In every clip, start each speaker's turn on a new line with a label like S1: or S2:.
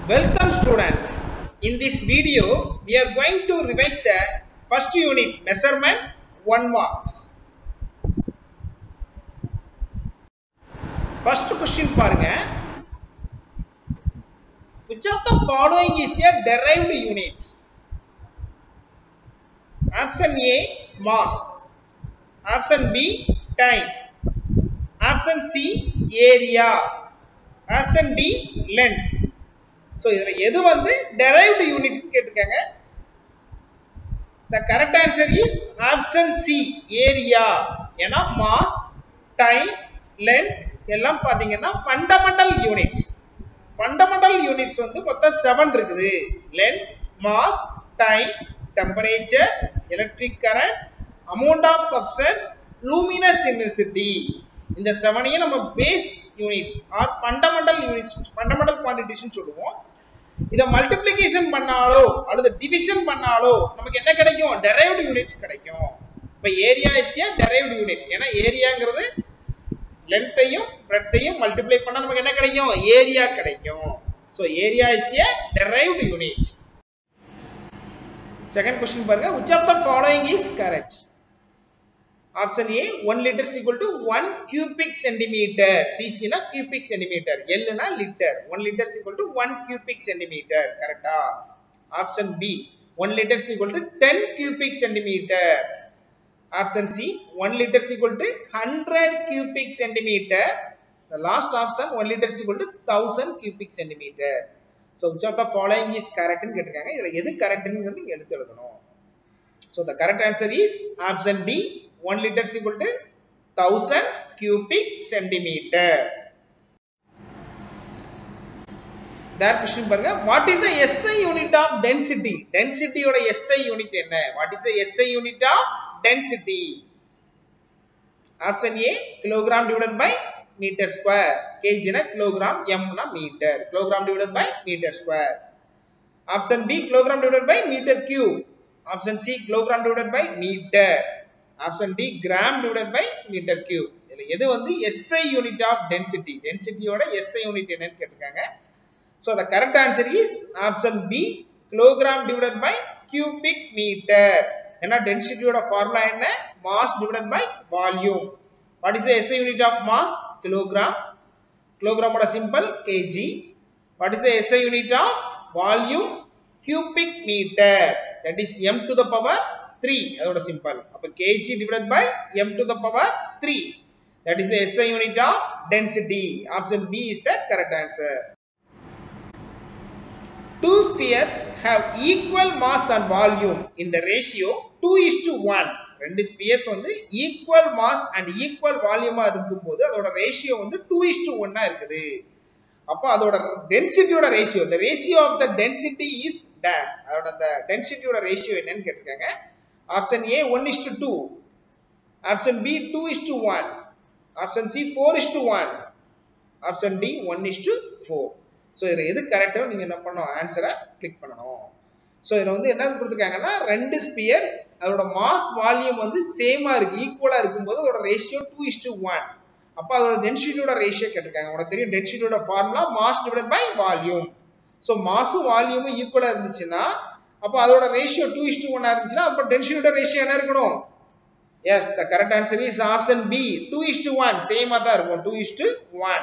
S1: Welcome students. In this video, we are going to revise the first unit measurement 1 marks. First question பாருங்க. Which of the following is a derived unit? Option A mass. Option B time. Option C area. Option D length. So இதில் எது வந்து derived யூனிட்னு கேட்டிருக்காங்க the correct answer is option C area ஏன்னா mass time length எல்லாம் பார்த்தீங்கன்னா fundamental units fundamental units வந்து மொத்தம் செவன் இருக்குது length mass time temperature electric current amount of substance luminous intensity இந்த செவனையும் நம்ம base units are fundamental units fundamental குவான்டிட்டிஸ்னு சொல்லுவோம் இதை மல்டிப்ளிகேஷன் பண்ணாலோ அல்லது டிவிஷன் பண்ணாலோ நமக்கு என்ன கிடைக்கும் டெரைவ்டு யூனிட்ஸ் கிடைக்கும் இப்போ area is a derived unit ஏன்னா ஏரியாங்கிறது லென்த்தையும் பிரெத்தையும் மல்டிப்ளை பண்ணா நமக்கு என்ன கிடைக்கும் ஏரியா கிடைக்கும் so area is a derived unit second question பாருங்க which of the following is correct option A 1 liter is equal to 1 cubic centimeter cc na cubic centimeter L na liter 1 liter is equal to 1 cubic centimeter correct option B 1 liter is equal to 10 cubic centimeter option C 1 liter is equal to 100 cubic centimeter the last option 1 liter is equal to 1000 cubic centimeter so which of the following is correct னு கேட்டிருக்காங்க இதுல எது கரெக்ட்னு நீங்க எடுத்து எழுதணும் so the correct answer is option D 1 liter is equal to 1000 cubic centimeter. That question பாருங்க what is the SI unit of density? Density ஓட SI unit என்ன? What is the SI unit of density? Option A kilogram divided by meter square. kg na kilogram, m na meter. Kilogram divided by meter square. Option B kilogram divided by meter cube. Option C kilogram divided by meter. Option D gram divided by metre cube இதுல எது வந்து SI unit of density டென்சிட்டியோட SI unit என்னன்னு கேட்டிருக்காங்க so the correct answer is option B kilogram divided by cubic metre ஏன்னா டென்சிட்டியோட formula என்ன mass divided by volume what is the SI unit of mass kilogram கிலோகிராமோட simple KG what is the SI unit of volume cubic metre that is M to the power 3 அதோட simple அப்ப kg divided by m to the power 3 that is the SI unit of density option B is the correct answer two spheres have equal mass and volume in the ratio 2 is to 1 ரெண்டு spheres வந்து equal mass and equal வால்யூமா இருக்கும்போது அதோட ratio வந்து two is to ஒன்னா இருக்குது அப்போ அதோட டென்சிட்டியோட ratio the ratio of the density is dash அதோட அந்த டென்சிட்டியோட ரேஷியோ என்னன்னு கேட்டிருக்காங்க option A 1 is to 2 option B 2 is to 1 option C 4 is to 1 option D 1 is to 4 so இதில் எது கரெக்டோ நீங்கள் என்ன பண்ணணும் ஆன்சரை கிளிக் பண்ணணும் ஸோ இதில் வந்து என்ன கொடுத்துருக்காங்கன்னா ரெண்டு ஸ்பியர் அதோட மாஸ் வால்யூம் வந்து சேமாக இருக்குது ஈக்குவலாக இருக்கும்போது அதோட ratio two is to one அப்போ அதோட டென்சிட்டியோட ரேஷியோ கேட்டிருக்காங்க உனக்கு தெரியும் டென்சிட்டியோட formula mass divide by volume so மாஸும் வால்யூமும் ஈக்குவலாக இருந்துச்சுன்னா அப்போ அதோட ரேஷியோ டூ இஸ் டூ ஒன்னா இருந்துச்சுன்னா அப்போ டென்சிட்டியோட ரேஷியோ என்ன இருக்கணும் yes the correct answer is option B two is to one சேமா தான் இருக்கும் two is to one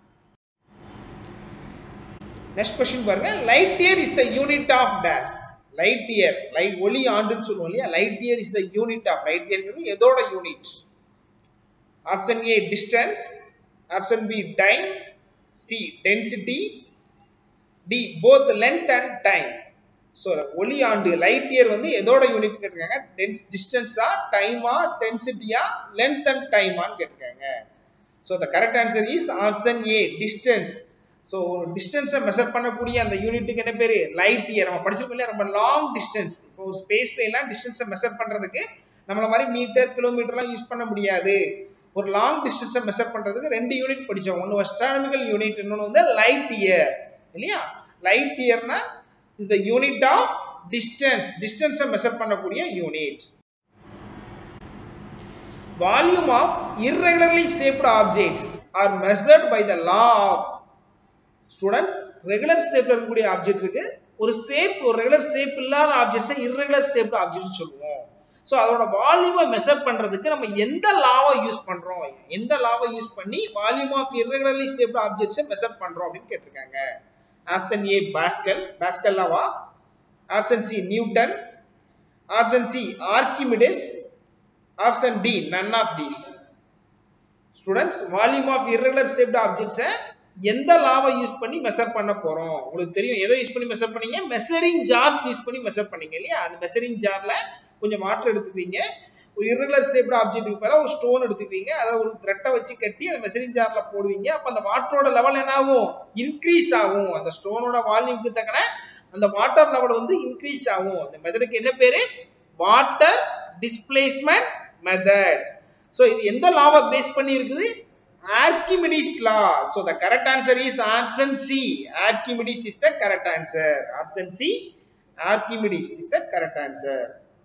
S1: next question பாருங்க light year is the unit of dash light year light ஒளி ஆண்டுன்னு சொல்லுவோம் இல்லையா light year is the unit of light இயர்ங்கிறது எதோட unit option A distance option B time C density D both length and time so ஒளி ஆண்டு light year வந்து எதோட யூனிட் கேட்டிருக்காங்க டென்ஸ் டிஸ்டன்ஸா டைமா டென்சிட்டியா லென்த் அண்ட் டைமான்னு கேட்டிருக்காங்க so the correct answer is option A distance so டிஸ்டன்ஸை மெஷர் பண்ணக்கூடிய அந்த யூனிட்டுக்கு என்ன பேர் லைட் இயர் நம்ம படிச்சிருக்கோம் இல்லையா ரொம்ப லாங் டிஸ்டன்ஸ் இப்போ ஸ்பேஸ்ல எல்லாம் டிஸ்டன்ஸை மெஷர் பண்றதுக்கு நம்மள மாதிரி மீட்டர் கிலோமீட்டர்லாம் யூஸ் பண்ண முடியாது ஒரு லாங் டிஸ்டன்ஸை மெஷர் பண்றதுக்கு ரெண்டு யூனிட் படிச்சோம் ஒன்று அஸ்ட்ரானமிக்கல் யூனிட் இன்னொன்று வந்து லைட் இயர் இல்லையா லைட் இயர்னா is the unit of distance distance measure பண்ணக்கூடிய unit volume of irregularly shaped objects are measured by the law of students regular ஷேப்ல இருக்கக்கூடிய ஆப்ஜெக்ட் இருக்கு ஒரு ஷேப் ஒரு ரெகுலர் ஷேப் இல்லாத ஆப்ஜெக்ட்ஸை இர்ரெகுலர் ஷேப்டு ஆப்ஜெக்ட் சொல்லுவோம் ஸோ அதோட வால்யூமை மெஷர் பண்றதுக்கு நம்ம எந்த லாவை யூஸ் பண்றோம் எந்த லாவை யூஸ் பண்ணி வால்யூம் ஆஃப் இர்ரெகுலர்லி ஷேப்டு ஆப்ஜெக்ட்ஸை மெஷர் பண்றோம் அப்படின்னு கேட்டிருக்காங்க ஆப்ஷன் ஏ பாஸ்கல் பாஸ்கல் லாவா option C Newton option C Archimedes option D none of these students volume of irregular shaped ஆப்ஜெக்ட்ஸை எந்த லாவை யூஸ் பண்ணி மெஷர் பண்ண போறோம் உங்களுக்கு தெரியும் எதை யூஸ் பண்ணி மெஷர் பண்ணீங்க மெஷரிங் ஜார்ஸ் யூஸ் பண்ணி மெஷர் பண்ணீங்க இல்லையா அந்த மெஷரிங் ஜார்ல கொஞ்சம் வாட்டர் எடுத்துக்குவீங்க ஒரு இர்ரெகுலர் ஷேப்டு ஆப்ஜெக்ட்டுக்கு பதிலாக ஒரு ஸ்டோன் எடுத்துக்குவீங்க அதை ஒரு த்ரெட்டை வச்சு கட்டி அந்த மெஷரிங் ஜார்ல போடுவீங்க அப்ப அந்த வாட்டரோட லெவல் என்ன ஆகும் இன்க்ரீஸ் ஆகும் அந்த ஸ்டோனோட வால்யூம்க்கு தக்கன அந்த வாட்டர் லெவல் வந்து இன்க்ரீஸ் ஆகும் அந்த மெத்தடுக்கு என்ன பேரு வாட்டர் டிஸ்பிளேஸ்மெண்ட் மெத்தட் சோ இது எந்த லாவை பேஸ் பண்ணி இருக்குது Archimedes law. So the correct answer is option C. Archimedes is the correct answer. Option C. Archimedes is the correct answer.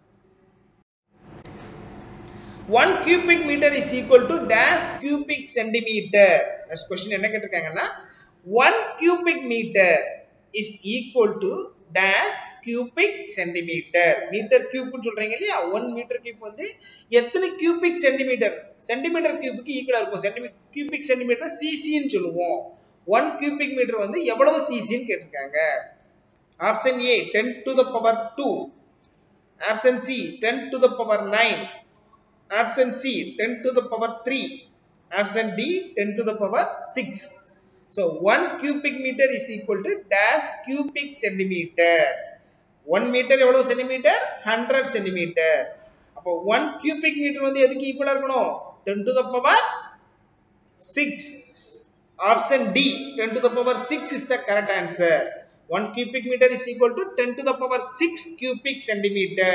S1: One cubic meter is equal to dash cubic centimeter. Next question என்ன கேட்டிருக்காங்கன்னா one cubic meter is equal to dash cubic centimeter. Metre கியூப்னு சொல்றீங்க இல்லையா one metre cube வந்து எத்தனை cubic centimetre centimetre கியூபுக்கு ஈக்குவலா இருக்கும் சென்டிமீ cubic centimetre சிசின்னு சொல்லுவோம் ஒன் கியூபிக் மீட்டர் வந்து எவ்வளவு சிசின்னு கேட்டிருக்காங்க option A ten to the power two option C ten to the power nine option C ten to the power three option D ten to the power six So 1 cubic meter is equal to dash cubic centimeter. 1 meter எவ்வளவு centimetre 100 centimetre அப்போ 1 cubic meter வந்து எதுக்கு ஈக்குவலா இருக்கணும் 10 to the power 6 option D 10 to the power 6 is the correct answer 1 cubic meter is equal to 10 to the power 6 cubic centimeter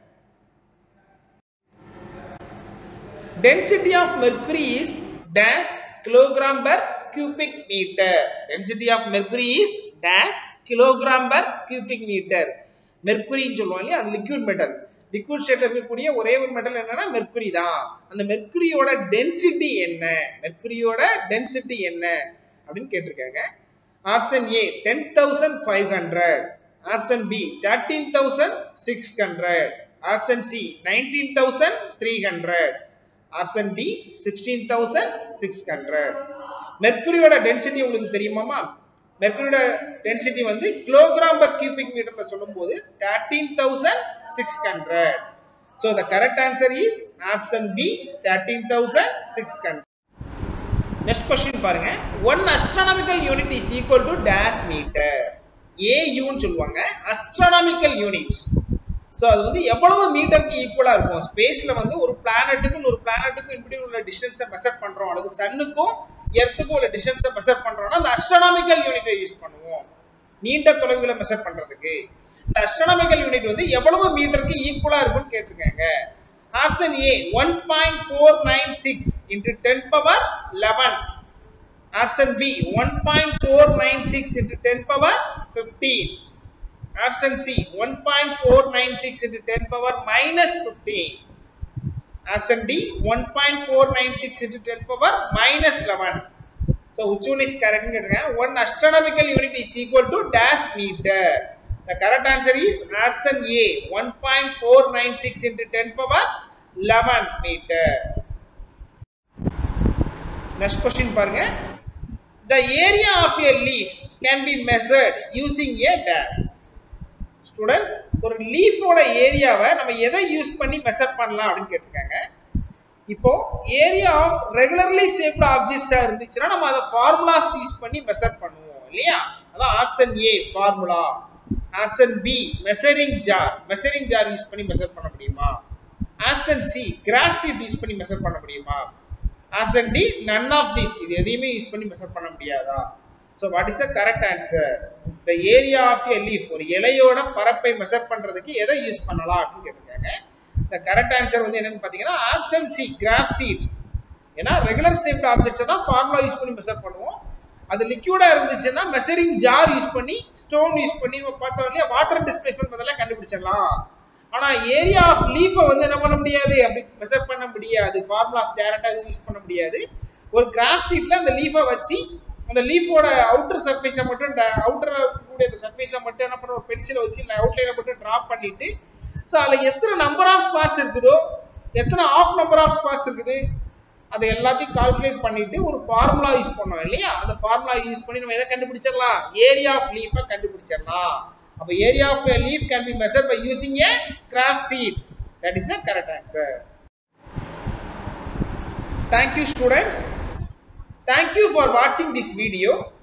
S1: density of mercury is dash kilogram per cubic meter. Density of mercury is dash kilogram per cubic meter. மெர்க்குரின்னு சொல்லுவோம் இல்லையா அது liquid metal liquid ஸ்டேட்ல இருக்கக்கூடிய ஒரே ஒரு metal என்னன்னா mercury தான் அந்த மெர்க்குரியோட டென்சிட்டி என்ன மெர்க்குரியோட டென்சிட்டி என்ன அப்படின்னு கேட்டிருக்காங்க option A ten thousand five hundred option B thirteen thousand six hundred option C nineteen thousand three hundred option D sixteen thousand six hundred மெர்க்குரியோட டென்சிட்டி உங்களுக்கு தெரியுமாமா மெர்க்குரியோட டென்சிட்டி வந்து கிலோகிராம் பர் கியூபிக் மீட்டர்ல சொல்லும்போது thirteen thousand six hundred so the correct answer is option B thirteen thousand six hundred next question பாருங்க one astronomical unit is equal to dash metre ஏயூன்னு சொல்லுவாங்க அஸ்ட்ரானமிக்கல் யூனிட் ஸோ அது வந்து எவ்வளவு மீட்டருக்கு ஈக்குவலா இருக்கும் ஸ்பேஸ்ல வந்து ஒரு பிளானட்டுக்கும் ஒரு பிளானட்டுக்கும் இப்படி உள்ள டிஸ்டன்ஸை மெஷர் பண்றோம் அல்லது சன்னுக்கும் எர்த்துக்கும் உள்ள டிஸ்டன்ஸை மெஷர் பண்றோம்னா அந்த அஸ்ட்ரானமிக்கல் யூனிட்டை யூஸ் பண்ணுவோம் நீண்ட தொலைவுல மெஷர் பண்றதுக்கு இந்த அஸ்ட்ரானமிக்கல் யூனிட் வந்து எவ்வளவு மீட்டருக்கு ஈக்குவலா இருக்கும்னு கேட்டிருக்காங்க option A one point four nine six into ten power eleven option B one point four nine six into ten power fifteen Option C 1.496 into 10 power minus 15. Option D 1.496 into 10 power minus 11. So which one is correct? One astronomical unit is equal to dash meter. The correct answer is option A 1.496 into 10 power 11 meter. Next question பாருங்க. The area of a leaf can be measured using a dash. Students ஒரு லீஃபோட ஏரியாவை நம்ம எதை use பண்ணி measure பண்ணலாம் அப்படின்னு கேட்டிருக்காங்க இப்போ ஏரியா ஆஃப் ரெகுலர்லி ஷேப்டு ஆப்ஜெக்ட்ஸா இருந்துச்சுன்னா நம்ம அதை ஃபார்முலாஸ் யூஸ் பண்ணி மெஷர் பண்ணுவோம் இல்லையா அதான் option A formula option B measuring jar measuring jar use பண்ணி மெஷர் பண்ண முடியுமா option C graph sheet use பண்ணி மெஷர் பண்ண முடியுமா option D none of this இது எதையுமே யூஸ் பண்ணி மெஷர் பண்ண முடியாதா so what is the correct answer the area of a leaf ஒரு இலையோட பரப்பை மெஷர் பண்றதுக்கு எதை யூஸ் பண்ணலாம் அப்படின்னு கேட்டிருக்காங்க த கரெக்ட் ஆன்சர் வந்து என்னன்னு பார்த்தீங்கன்னா ஆப்ஷன் சி கிராஃப் சீட் ஏன்னா ரெகுலர் ஷேப்ட் ஆப்ஜெக்ட்ஸ் தான் ஃபார்முலா யூஸ் பண்ணி மெஷர் பண்ணுவோம் அது லிக்யூடா இருந்துச்சுன்னா மெஷரிங் ஜார் யூஸ் பண்ணி ஸ்டோன் யூஸ் பண்ணி நம்ம பார்த்தோம் இல்லையா வாட்டர் டிஸ்பிளேஸ்மெண்ட் பதிலாக கண்டுபிடிச்சிடலாம் ஆனா ஏரியா ஆஃப் லீஃபை வந்து என்ன பண்ண முடியாது அப்படி மெஷர் பண்ண முடியாது ஃபார்முலாஸ் டைரக்டா எதுவும் யூஸ் பண்ண முடியாது ஒரு கிராஃப் சீட்ல அந்த லீஃபை வச்சு அந்த லீஃபோட அவுட்டர் சர்ஃபேஸை மட்டும் அவுட்டர் கூடிய அந்த சர்ஃபேஸை மட்டும் என்ன பண்ணுறோம் பென்சிலை வச்சு இல்லை அவுட்லைனை மட்டும் ட்ராப் பண்ணிட்டு ஸோ அதில் எத்தனை நம்பர் ஆஃப் ஸ்பாட்ஸ் இருக்குதோ எத்தனை ஆஃப் நம்பர் ஆஃப் ஸ்பாட்ஸ் இருக்குது அதை எல்லாத்தையும் கால்குலேட் பண்ணிட்டு ஒரு ஃபார்முலா யூஸ் பண்ணோம் இல்லையா அந்த ஃபார்முலா யூஸ் பண்ணி நம்ம எதை கண்டுபிடிச்சிடலாம் ஏரியா ஆஃப் லீஃபை கண்டுபிடிச்சிடலாம் அப்போ area of leaf can be measure by using a graph sheet that is the correct answer thank you students thank you for வாட்சிங் திஸ் வீடியோ